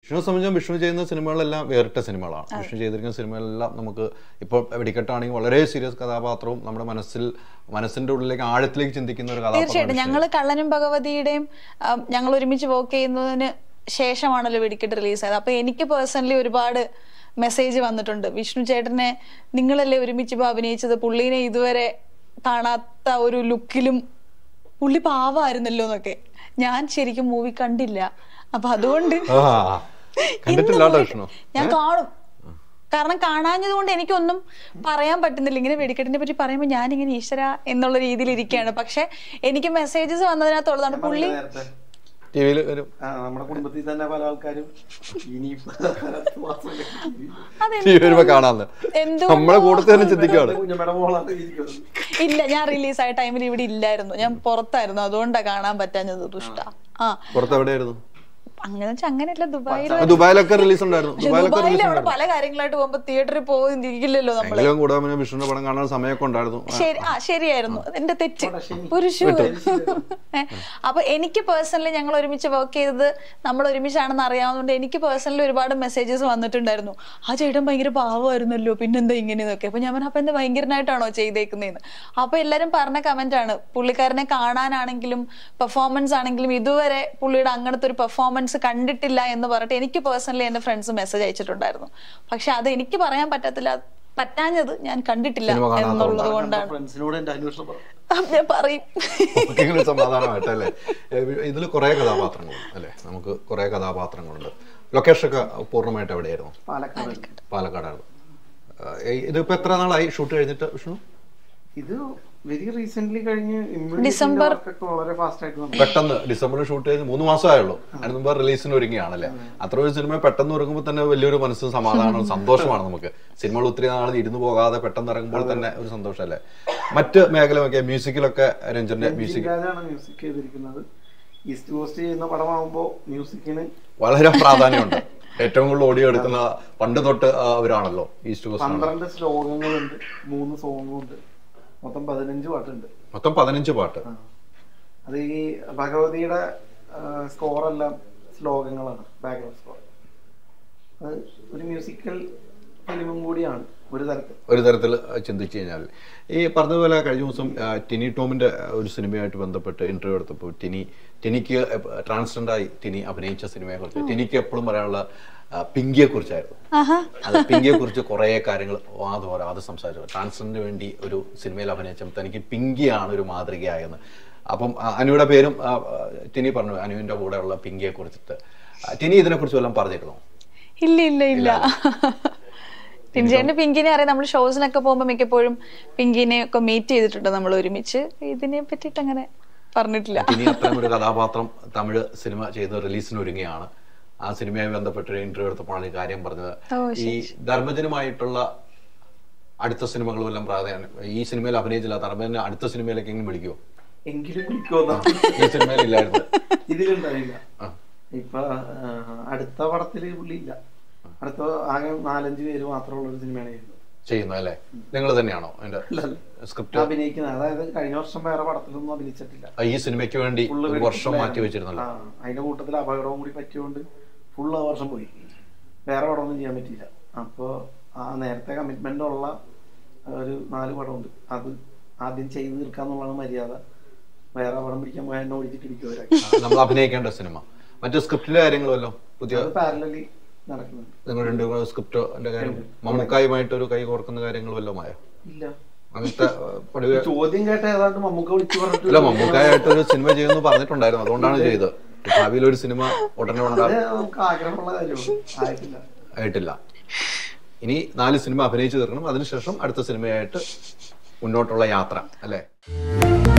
വിഷ്ണു സംബന്ധിച്ചും വിഷ്ണു ചെയ്യുന്ന സിനിമകളെല്ലാം വേറിട്ട സിനിമകളാണ് വിഷ്ണു ചെയ്തിരിക്കുന്ന സിനിമകളെല്ലാം നമുക്ക് ഇപ്പോൾ വെടിക്കെട്ടാണെങ്കിൽ വളരെ സീരിയസ് കഥാപാത്രവും നമ്മുടെ മനസ്സിൽ മനസ്സിന്റെ ഉള്ളിലേക്ക് ആഴത്തിലേക്ക് ചിന്തിക്കുന്ന ഒരു തീർച്ചയായിട്ടും കഥാപാത്രം ഞങ്ങൾ കള്ളനും ഭഗവതിയുടെയും ആം, ഞങ്ങൾ ഒരുമിച്ച് വർക്ക് ചെയ്യുന്നതിന് ശേഷമാണല്ലോ വെടിക്കെട്ട് റിലീസ് ആയത് അപ്പൊ എനിക്ക് പേഴ്സണലി ഒരുപാട് മെസ്സേജ് വന്നിട്ടുണ്ട് വിഷ്ണു ചേട്ടനെ നിങ്ങളല്ലേ ഒരുമിച്ച് ഇപ്പൊ അഭിനയിച്ചത് പുള്ളീനെ ഇതുവരെ കാണാത്ത ഒരു ലുക്കിലും പുള്ളി പാവായിരുന്നല്ലോ എന്നൊക്കെ ഞാൻ ശരിക്കും മൂവി കണ്ടില്ല അപ്പൊ അതുകൊണ്ട് ആ, കണ്ടിട്ടില്ല ഇന്ന് കേട്ടോ പോയിട്ട് വിഷ്ണു ഞാൻ കാണും കാരണം കാണാഞ്ഞത് കൊണ്ട് എനിക്കൊന്നും പറയാൻ പറ്റുന്നില്ല ഇങ്ങനെ വെടിക്കെട്ടിനെ പറ്റി പറയുമ്പോൾ ഞാനിങ്ങനെ ഈശ്വര എന്നുള്ള രീതിയിൽ ഇരിക്കുകയാണ് പക്ഷെ എനിക്ക് മെസ്സേജസ് വന്നതിനകത്തുള്ളതാണ് പുള്ളി നേരത്തെ ടി വിയിൽ ഒരു ആ, നമ്മുടെ കുടുംബത്തിൽ തന്നെ പല ആൾക്കാരും ഇനി അതെന്ത് ടി വി വരുമ്പോ കാണാന്ന് എന്തുകൊണ്ടോ? നമ്മളെ കൂട്ടത്തിൽ തന്നെ ചിന്തിക്കുകയാണ് കുഞ്ഞമ്മയുടെ മോളാണ് ഇരിക്കുന്നത് ഇല്ല ഞാൻ റിലീസായ ടൈമിൽ ഇവിടെ ഇല്ലായിരുന്നു ഞാൻ പുറത്തായിരുന്നു അതുകൊണ്ടാ കാണാൻ പറ്റാഞ്ഞത് ദുഷ്ട ആ പുറത്ത് എവിടെയായിരുന്നു അങ്ങനെ വെച്ചാൽ അങ്ങനെയല്ല ദുബായിൽ ആ, ദുബായിലൊക്കെ റിലീസ് ഉണ്ടായിരുന്നു പക്ഷെ ദുബായിലൊക്കെ ദുബായിൽ റിലീസ് അവിടെ പല കാര്യങ്ങളായിട്ട് പോകുമ്പോ തിയേറ്ററിൽ പോയില്ലല്ലോ നമ്മള് എങ്കിലും കൂടെ പിന്നെ വിഷ്ണുവിന്റെ പടം കാണാൻ സമയമൊക്കെ ഉണ്ടായിരുന്നു ശരി ആ ശരിയായിരുന്നു എന്റെ തെറ്റ് പുരുഷു അപ്പൊ എനിക്ക് പേഴ്സണലി ഞങ്ങൾ ഒരുമിച്ച് വർക്ക് ചെയ്തത് നമ്മൾ ഒരുമിച്ചാണെന്ന് അറിയാവുന്നതുകൊണ്ട് എനിക്ക് പേഴ്സണലി ഒരുപാട് മെസ്സേജസ് വന്നിട്ടുണ്ടായിരുന്നു ആ ചേട്ടൻ ഭയങ്കര പാവമായിരുന്നല്ലോ പിന്നെന്താ ഇങ്ങനെയൊക്കെ അപ്പൊ ഞാൻ പറഞ്ഞു അപ്പൊ എന്താ ഭയങ്കരനായിട്ടാണോ ചെയ്തേക്കുന്നതെന്ന് അപ്പൊ എല്ലാരും പറഞ്ഞ കമന്റ് ആണ് പുള്ളിക്കാരനെ കാണാനാണെങ്കിലും പെർഫോമൻസ് ആണെങ്കിലും ഇതുവരെ പുള്ളിയുടെ അങ്ങനത്തെ ഒരു പെർഫോമൻസ് കണ്ടിട്ടില്ല എന്ന് പറഞ്ഞിട്ട് എനിക്ക് പേഴ്സണലി എന്റെ ഫ്രണ്ട്സ് മെസ്സേജ് അയച്ചിട്ടുണ്ടായിരുന്നു പക്ഷെ അത് എനിക്ക് പറയാൻ പറ്റത്തില്ല പറ്റാഞ്ഞത് ഞാൻ കണ്ടിട്ടില്ല സിനിമ കാണാത്തതുകൊണ്ടാണ്. എന്നുള്ളത് കൊണ്ടാണ് ഫ്രണ്ട്സിനോട് എന്റെ അന്വേഷണം പറ ഞാൻ പറയും ഒക്കെങ്കിലും സമാധാനമായിട്ടല്ലേ ഇതിൽ കുറെ കഥാപാത്രങ്ങളുണ്ട് അല്ലേ നമുക്ക് കുറെ കഥാപാത്രങ്ങളുണ്ട് ലൊക്കേഷൻ ഒക്കെ പൂർണ്ണമായിട്ട് എവിടെയായിരുന്നു പാലക്കാട് പാലക്കാടായിരുന്നു ആ, ഏയ് ഇതിപ്പോ എത്ര നാളായി ഷൂട്ട് കഴിഞ്ഞിട്ട് വിഷ്ണു ഇത് വെരി റീസെന്റ് കഴിഞ്ഞ് ഡിസംബർ ഒക്കെ വളരെ ഫാസ്റ്റ് ആയിട്ട് വന്നു പെട്ടെന്ന് ഡിസംബറിൽ ഷൂട്ട് ചെയ്ത് മൂന്ന് മാസമായുള്ളൂ അതിന് മുമ്പ് റിലീസിന് ഒരുങ്ങിയാണല്ലേ അത്ര ഒരു സിനിമ പെട്ടെന്ന് ഇറങ്ങുമ്പോൾ തന്നെ വലിയൊരു മനസ്സ് സമാധാനവും സന്തോഷമാണ് നമുക്ക് സിനിമകൾ ഒത്തിരി നാൾ ഇരുന്ന് പോകാതെ പെട്ടെന്ന് ഇറങ്ങുമ്പോൾ തന്നെ ഒരു സന്തോഷമല്ലേ മറ്റ് മേഖലയൊക്കെ മ്യൂസിക്കിലൊക്കെ രഞ്ജന്റെ മ്യൂസിക് രാജാണ് മ്യൂസിക് ചെയ്തിരിക്കുന്നത് ഈസ്റ്റ് കോസ്റ്റ് ചെയ്യുന്ന പടമാകുമ്പോ മ്യൂസിക്കിന് വളരെ പ്രാധാന്യമുണ്ട് ഏറ്റവും കൂടുതൽ ഓഡിയോ എടുക്കുന്ന പണ്ട് തൊട്ട് ആ, അവരാണല്ലോ ഈസ്റ്റ് കോസ്റ്റ് ആണ് പന്ത്രണ്ട് ശ്ലോകങ്ങളുണ്ട് മൂന്ന് സോങ്ങും ഉണ്ട് മൊത്തം പതിനഞ്ച് പാട്ടുണ്ട് മൊത്തം പതിനഞ്ച് പാട്ട് ആ. അത് ഈ ഭഗവതിയുടെ സ്കോറെല്ലാം ശ്ലോകങ്ങളാണ് ബാക്ക്ഗ്രൗണ്ട് സ്കോർ അത് ഒരു മ്യൂസിക്കൽ ഫിലിമും കൂടിയാണ് ഒരു തരത്തിൽ ഒരു തരത്തിൽ ചിന്തിച്ചു കഴിഞ്ഞാൽ ഈ പറഞ്ഞതുപോലെ കഴിഞ്ഞ ദിവസം ആ, ടിനി ടോമിന്റെ ഒരു സിനിമയായിട്ട് ബന്ധപ്പെട്ട് ഇന്റർവ്യൂ എടുത്തപ്പോൾ ടിനി ടിനിക്ക് ട്രാൻസ്ജെൻഡറായി ടിനി അഭിനയിച്ച സിനിമയെ കുറിച്ച് ടിനിക്ക് എപ്പോഴും പറയാനുള്ള ആ, പിങ്കിയെ കുറിച്ചായിരുന്നു ആഹാ അത് പിങ്കിയെ കുറിച്ച് കുറേ കാര്യങ്ങൾ വാദോര അത് സംസാരിച്ചു ട്രാൻസ്ജെൻഡറിന് വേണ്ടി ഒരു സിനിമയിൽ അഭിനയിച്ചപ്പോൾ തനിക്ക് പിങ്കിയാണ് ഒരു മാതൃകയായെന്ന് അപ്പം ആ, അനുയുടെ പേരും ആ, ആ, ടിനി പറഞ്ഞു അനുവിന്റെ കൂടെയുള്ള പിങ്കിയെ കുറിച്ചിട്ട് ആ, ടിനി ഇതിനെ കുറിച്ച് വല്ലതും പറഞ്ഞിരുന്നു ഇല്ല ഇല്ല ഇല്ല പിഞ്ചേന്റെ പിങ്കിനെ അറിയാം നമ്മൾ ഷോസിനൊക്കെ പോകുമ്പോൾ മിക്കപ്പോഴും പിങ്കിനെ ഒക്കെ മീറ്റ് ചെയ്തിട്ടുണ്ട് നമ്മൾ ഒരുമിച്ച് ഇതിനെ പറ്റിയിട്ട് അങ്ങനെ പറഞ്ഞിട്ടില്ല ഇനി അത്തരം ഒരു കഥാപാത്രം തമിഴ് സിനിമ ചെയ്ത് റിലീസിന് ഒരുങ്ങിയാണ് ആ സിനിമയുമായി ബന്ധപ്പെട്ട് ഒരു ഇന്റർവ്യൂ എടുത്തപ്പോഴാണ് ഈ കാര്യം പറഞ്ഞത് ഓ, ഈ ധർമ്മജനുമായിട്ടുള്ള അടുത്ത സിനിമകളും എല്ലാം പ്രാധാന്യം ഈ സിനിമയിൽ അഭിനയിച്ചില്ല ധർമ്മജനെ അടുത്ത സിനിമയിലേക്ക് എങ്കിലും വിളിക്കുമോ എങ്കിലും കുളിക്കുമെന്നാ ഈ സിനിമയിൽ ഇല്ലായിരുന്നു ഇതിലുണ്ടായില്ല ആ. ഇപ്പൊ ആ, അടുത്ത പടത്തില് പുള്ളി ഇല്ല അടുത്ത ആകെ നാലഞ്ച് പേര് മാത്രമുള്ള ഒരു സിനിമയാണ് ചെയ്യുന്നത് ചെയ്യുന്നു അല്ലേ നിങ്ങൾ തന്നെയാണോ അതിന്റെ സ്ക്രിപ്റ്റ് അഭിനയിക്കുന്നത് അതായത് കഴിഞ്ഞ വർഷം വേറെ പടത്തിലൊന്നും അഭിനയിച്ചിട്ടില്ല ഈ സിനിമയ്ക്ക് വേണ്ടി ഫുള്ള് ഒരു വർഷം മാറ്റി വെച്ചിരുന്നല്ലോ ആ, അതിന്റെ കൂട്ടത്തിൽ അപകടവും കൂടി പറ്റിയോണ്ട് ഫുള്ള് ആ വർഷം പോയി വേറെ പടമൊന്നും ചെയ്യാൻ പറ്റിയില്ല അപ്പോ ആ നേരത്തെ കമ്മിറ്റ്മെന്റ് ഉള്ള ഒരു നാല് പടമുണ്ട് അത് ആദ്യം ചെയ്ത് തീർക്കാന്നുള്ളതാണ് മര്യാദ വേറെ പടം പിടിക്കാൻ പോയാൽ എന്നെ ഓടിച്ചിട്ട് ഇരിക്കും നമ്മൾ അഭിനയിക്കേണ്ട സിനിമ മറ്റു സ്ക്രിപ്റ്റിലെ കാര്യങ്ങളുമല്ലോ പുതിയ അത് പാരലി നടക്കുന്നുണ്ട് നിങ്ങൾ രണ്ടുപേരും സ്ക്രിപ്റ്റിന്റെ കാര്യം മമ്മൂക്കായുമായിട്ട് ഒരു കൈ കോർക്കുന്ന കാര്യങ്ങൾ വല്ലതും ആയോ ഇല്ല അങ്ങനത്തെ പടുവ ചോദ്യം കേട്ട ഏതാണ്ട് മമ്മൂക്ക വിളിച്ചു അല്ല പറഞ്ഞിട്ട് മമ്മൂക്കായിട്ട് ഒരു സിനിമ ചെയ്യുമെന്ന് പറഞ്ഞിട്ടുണ്ടായിരുന്നു അതുകൊണ്ടാണ് ചെയ്തത് ഭാവിയിൽ ഒരു സിനിമ ഉടനെ അത് ഉണ്ടാകും നമുക്ക് ആഗ്രഹമുള്ള കാര്യമാണ് ആയിട്ടില്ല ആയിട്ടില്ല ഇനി നാല് സിനിമ അഭിനയിച്ചു തീർക്കണം അതിനുശേഷം അടുത്ത സിനിമയായിട്ട് മുന്നോട്ടുള്ള യാത്ര അല്ലേ